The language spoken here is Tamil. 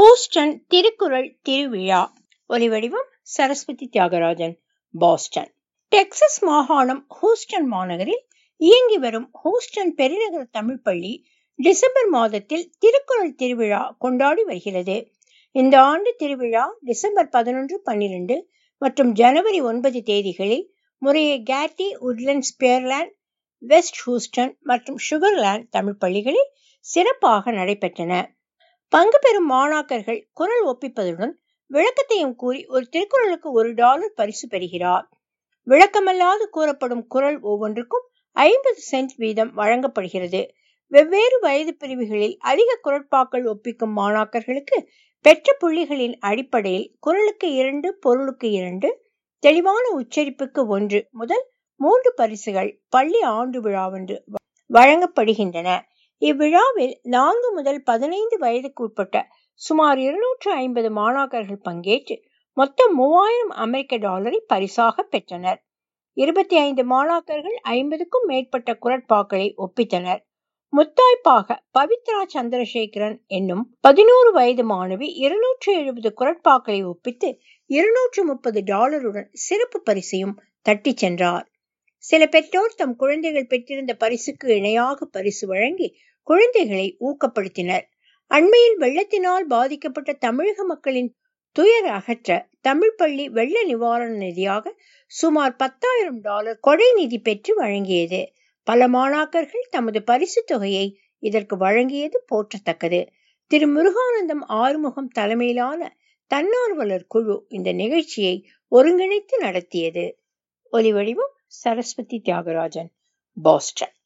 ஹூஸ்டன் திருக்குறள் திருவிழா ஒலிவடிவம் சரஸ்வதி தியாகராஜன் பாஸ்டன் டெக்சஸ் மாகாணம் ஹூஸ்டன் மாநகரில் இயங்கி வரும் ஹூஸ்டன் பெருநகர தமிழ் பள்ளி டிசம்பர் மாதத்தில் திருக்குறள் திருவிழா கொண்டாடி வருகிறது இந்த ஆண்டு திருவிழா டிசம்பர் பதினொன்று பன்னிரண்டு மற்றும் ஜனவரி ஒன்பது தேதிகளில் முறையே Katy Woodlands Pearland West Houston மற்றும் சுகர்லேண்ட் தமிழ் பள்ளிகளில் சிறப்பாக நடைபெற்றன பங்கு பெறும் மாணாக்கர்கள் குரல் ஒப்பிப்பதுடன் விளக்கத்தையும் கூறி ஒரு திருக்குறளுக்கு ஒரு டாலர் பரிசு பெறுகிறார் விளக்கமல்லாது கூறப்படும் குரல் ஒவ்வொன்றுக்கும் ஐம்பது சென்ட் வீதம் வழங்கப்படுகிறது வெவ்வேறு வயது பிரிவுகளில் அதிக குரட்பாக்கள் ஒப்பிக்கும் மாணாக்கர்களுக்கு பெற்ற புள்ளிகளின் அடிப்படையில் குரலுக்கு இரண்டு பொருளுக்கு இரண்டு தெளிவான உச்சரிப்புக்கு ஒன்று முதல் மூன்று பரிசுகள் பள்ளி ஆண்டு விழாவென்று வழங்கப்படுகின்றன இவ்விழாவில் நான்கு முதல் பதினைந்து வயதுக்கு உட்பட்ட சுமார் இருநூற்று ஐம்பது மாணாக்கர்கள் பங்கேற்று மொத்தம் மூவாயிரம் அமெரிக்க டாலரை பரிசாக பெற்றனர் இருபத்தி ஐந்து மாணாக்கர்கள் ஐம்பதுக்கும் மேற்பட்ட குரட்பாக்களை ஒப்பித்தனர் முத்தாய்ப்பாக பவித்ரா சந்திரசேகரன் என்னும் பதினோரு வயது மாணவி இருநூற்று எழுபது குரட்பாக்களை ஒப்பித்து இருநூற்று முப்பது டாலருடன் சிறப்பு பரிசையும் தட்டி சென்றார் சில பெற்றோர் தம் குழந்தைகள் பெற்றிருந்த பரிசுக்கு இணையாக பரிசு வழங்கி குழந்தைகளை ஊக்கப்படுத்தினர் அண்மையில் வெள்ளத்தினால் பாதிக்கப்பட்ட தமிழக மக்களின் துயர் அகற்ற தமிழ் பள்ளி வெள்ள நிவாரண நிதியாக சுமார் பத்தாயிரம் டாலர் கொடை நிதி பெற்று வழங்கியது பல மாணாக்கர்கள் தமது பரிசு தொகையை இதற்கு வழங்கியது போற்றத்தக்கது திரு முருகானந்தம் ஆறுமுகம் தலைமையிலான தன்னார்வலர் குழு இந்த நிகழ்ச்சியை ஒருங்கிணைத்து நடத்தியது ஒலிவடிவம் சரஸ்வதி தியாகராஜன் பாஸ்டன்